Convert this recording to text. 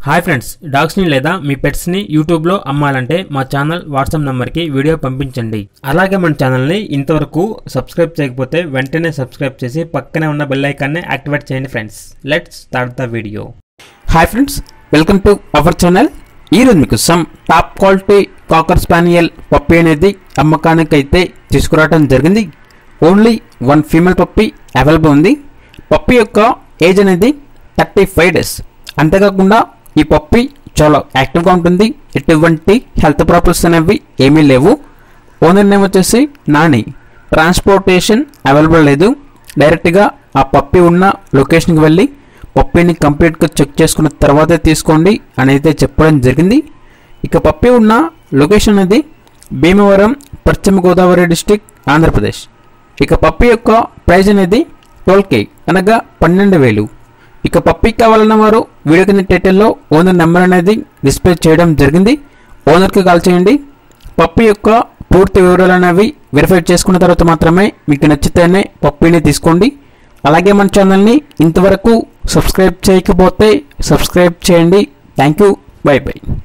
hi friends డాగ్స్ని లేదా మీ పెట్స్ని యూట్యూబ్లో అమ్మాలంటే మా ఛానల్ వాట్సాప్ నెంబర్కి వీడియో పంపించండి అలాగే మన ఛానల్ని ఇంతవరకు సబ్స్క్రైబ్ చేయకపోతే వెంటనే సబ్స్క్రైబ్ చేసి పక్కనే ఉన్న బెల్ ఐకాన్ని యాక్టివేట్ చేయండి friends let's start the video hi friends welcome to our channel ఈరోజు మీకు some top quality cocker spaniel puppy అనేది అమ్మకానికి అయితే తీసుకురావడం జరిగింది only one female puppy available ఉంది పప్పి యొక్క ఏజ్ అనేది థర్టీ ఫైవ్ డేస్ అంతేకాకుండా ఈ పప్పి చాలా యాక్టివ్గా ఉంటుంది ఎటువంటి హెల్త్ ప్రాబ్లమ్స్ అనేవి ఏమీ లేవు ఓనర్ నేమ్ వచ్చేసి నాని ట్రాన్స్పోర్టేషన్ అవైలబుల్ లేదు డైరెక్ట్గా ఆ పప్పి ఉన్న లొకేషన్కి వెళ్ళి పప్పిని కంప్లీట్గా చెక్ చేసుకున్న తర్వాతే తీసుకోండి అని అయితే చెప్పడం జరిగింది ఇక పప్పి ఉన్న లొకేషన్ అనేది భీమవరం పశ్చిమ గోదావరి డిస్టిక్ ఆంధ్రప్రదేశ్ ఇక పప్పి యొక్క ప్రైజ్ అనేది ట్వెల్వ్ కే అనగా పన్నెండు వేలు ఇక పప్పి కావాలన్న వారు వీడియో కింద టైటిల్లో ఓనర్ నెంబర్ అనేది డిస్ప్లే చేయడం జరిగింది ఓనర్కి కాల్ చేయండి పప్పి యొక్క పూర్తి వివరాలు అనేవి వెరిఫై చేసుకున్న తర్వాత మాత్రమే మీకు నచ్చితేనే పప్పిని తీసుకోండి అలాగే మన ఛానల్ని ఇంతవరకు సబ్స్క్రైబ్ చేయకపోతే సబ్స్క్రైబ్ చేయండి థ్యాంక్ యూ బై బై